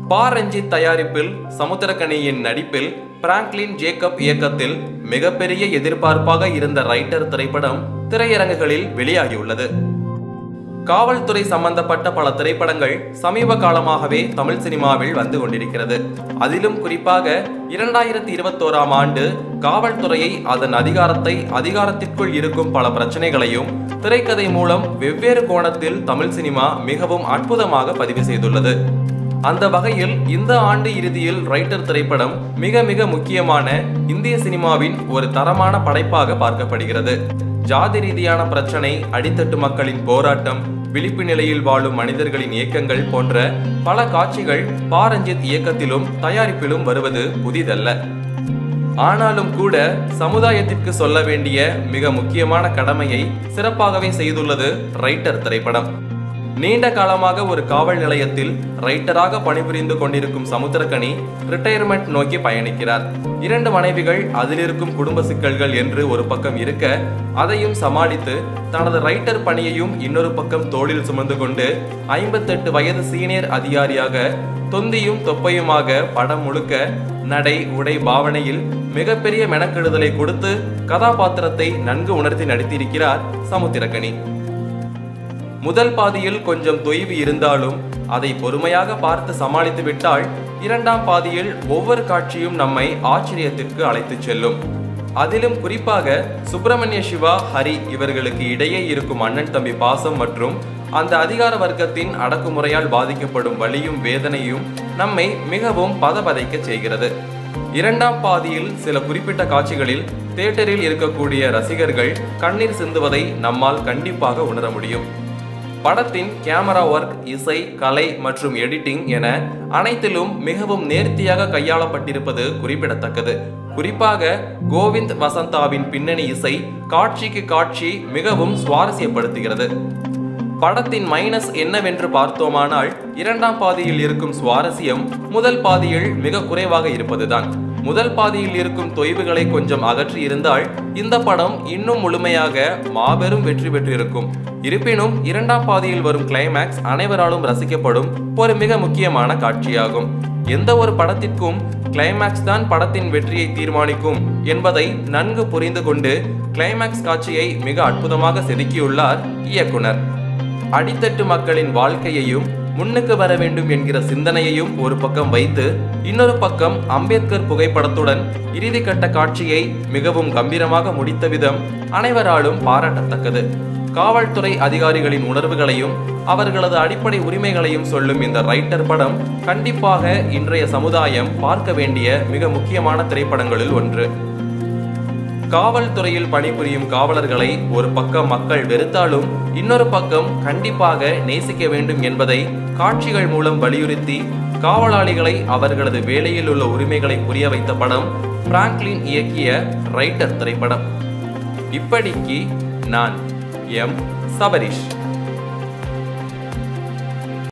பா ரஞ்சித் தயாரிப்பில் சமுத்திரக்கனியின் நடிப்பில் பிராங்க்லின் ஜேக்கப் இயக்கத்தில் மிகப்பெரிய எதிர்பார்ப்பாக இருந்த ரைட்டர் திரைப்படம் திரையரங்குகளில் வெளியாகியுள்ளது காவல்துறை சம்பந்தப்பட்ட பல திரைப்படங்கள் சமீப காலமாகவே தமிழ் சினிமாவில் வந்து கொண்டிருக்கிறது அதிலும் குறிப்பாக இரண்டாயிரத்தி இருபத்தோராம் ஆண்டு காவல்துறையை அதன் அதிகாரத்தை அதிகாரத்திற்குள் இருக்கும் பல பிரச்சனைகளையும் திரைக்கதை மூலம் வெவ்வேறு கோணத்தில் தமிழ் சினிமா மிகவும் அற்புதமாக பதிவு செய்துள்ளது அந்த வகையில் இந்த ஆண்டு இறுதியில் ரைட்டர் திரைப்படம் மிக மிக முக்கியமான இந்திய சினிமாவின் ஒரு தரமான படைப்பாக பார்க்கப்படுகிறது ஜாதி ரீதியான பிரச்சனை அடித்தட்டு மக்களின் போராட்டம் விழிப்பு நிலையில் வாழும் மனிதர்களின் இயக்கங்கள் போன்ற பல காட்சிகள் பாரஞ்சித் இயக்கத்திலும் தயாரிப்பிலும் வருவது புதிதல்ல ஆனாலும் கூட சமுதாயத்திற்கு சொல்ல வேண்டிய மிக முக்கியமான கடமையை சிறப்பாகவே செய்துள்ளது ரைட்டர் திரைப்படம் நீண்ட காலமாக ஒரு காவல் நிலையத்தில் ரைட்டராக பணிபுரிந்து கொண்டிருக்கும் சமுத்திரக்கனி ரிட்டையர்மெண்ட் நோக்கி பயணிக்கிறார் இரண்டு மனைவிகள் அதில் இருக்கும் குடும்ப சிக்கல்கள் என்று ஒரு பக்கம் இருக்க அதையும் சமாளித்து தனது ரைட்டர் பணியையும் இன்னொரு பக்கம் தோளில் சுமந்து கொண்டு ஐம்பத்தெட்டு வயது சீனியர் அதிகாரியாக தொந்தியும் தொப்பையுமாக படம் முழுக்க நடை உடை பாவனையில் மிகப்பெரிய மெனக்கெடுதலை கொடுத்து கதாபாத்திரத்தை நன்கு உணர்த்தி நடித்திருக்கிறார் சமுத்திரக்கனி முதல் பாதியில் கொஞ்சம் தொய்வு இருந்தாலும் அதை பொறுமையாக பார்த்து சமாளித்து விட்டால் இரண்டாம் பாதியில் ஒவ்வொரு காட்சியும் நம்மை ஆச்சரியத்திற்கு அழைத்துச் செல்லும் அதிலும் குறிப்பாக சுப்பிரமணிய சிவா ஹரி இவர்களுக்கு இடையே இருக்கும் அண்ணன் தம்பி பாசம் மற்றும் அந்த அதிகார வர்க்கத்தின் அடக்குமுறையால் பாதிக்கப்படும் வலியும் வேதனையும் நம்மை மிகவும் பதபதைக்க செய்கிறது இரண்டாம் பாதியில் சில குறிப்பிட்ட காட்சிகளில் தியேட்டரில் இருக்கக்கூடிய ரசிகர்கள் கண்ணீர் சிந்துவதை நம்மால் கண்டிப்பாக உணர முடியும் படத்தின் கேமரா ஒர்க் இசை கலை மற்றும் எடிட்டிங் என அனைத்திலும் மிகவும் நேர்த்தியாக கையாளப்பட்டிருப்பது குறிப்பிடத்தக்கது குறிப்பாக கோவிந்த் வசந்தாவின் பின்னணி இசை காட்சிக்கு காட்சி மிகவும் சுவாரஸ்யப்படுத்துகிறது படத்தின் மைனஸ் என்னவென்று பார்த்தோமானால் இரண்டாம் பாதியில் இருக்கும் சுவாரஸ்யம் முதல் பாதியில் மிக குறைவாக இருப்பதுதான் முதல் பாதியில் இருக்கும் தொய்வுகளை கொஞ்சம் அகற்றி இருந்தால் இந்த படம் இன்னும் முழுமையாக மாபெரும் வெற்றி பெற்றிருக்கும் இருப்பினும் இரண்டாம் பாதியில் வரும் கிளைமேக்ஸ் அனைவராலும் ரசிக்கப்படும் ஒரு மிக முக்கியமான காட்சியாகும் எந்த ஒரு படத்திற்கும் கிளைமேக்ஸ் தான் படத்தின் வெற்றியை தீர்மானிக்கும் என்பதை நன்கு புரிந்து கொண்டு கிளைமேக்ஸ் காட்சியை மிக அற்புதமாக செதுக்கியுள்ளார் இயக்குனர் அடித்தட்டு மக்களின் வாழ்க்கையையும் முன்னுக்கு வர வேண்டும் என்கிற சிந்தனையையும் ஒரு பக்கம் வைத்து இன்னொரு பக்கம் அம்பேத்கர் புகைப்படத்துடன் இறுதி கட்ட காட்சியை மிகவும் கம்பீரமாக முடித்த விதம் அனைவராலும் பாராட்டத்தக்கது காவல்துறை அதிகாரிகளின் உணர்வுகளையும் அவர்களது அடிப்படை உரிமைகளையும் சொல்லும் இந்த ரைட்டர் படம் கண்டிப்பாக இன்றைய சமுதாயம் பார்க்க வேண்டிய மிக முக்கியமான திரைப்படங்களில் ஒன்று காவல்துறையில் பணிபுரியும் காவலர்களை ஒரு பக்கம் மக்கள் வெறுத்தாலும் இன்னொரு பக்கம் கண்டிப்பாக நேசிக்க வேண்டும் என்பதை காட்சிகள் மூலம் வலியுறுத்தி காவலாளிகளை அவர்களது வேலையில் உள்ள உரிமைகளை புரிய வைத்த படம் பிராங்க்லின் இயக்கிய ரைட்டர் திரைப்படம் இப்படிக்கு நான் எம் சபரிஷ்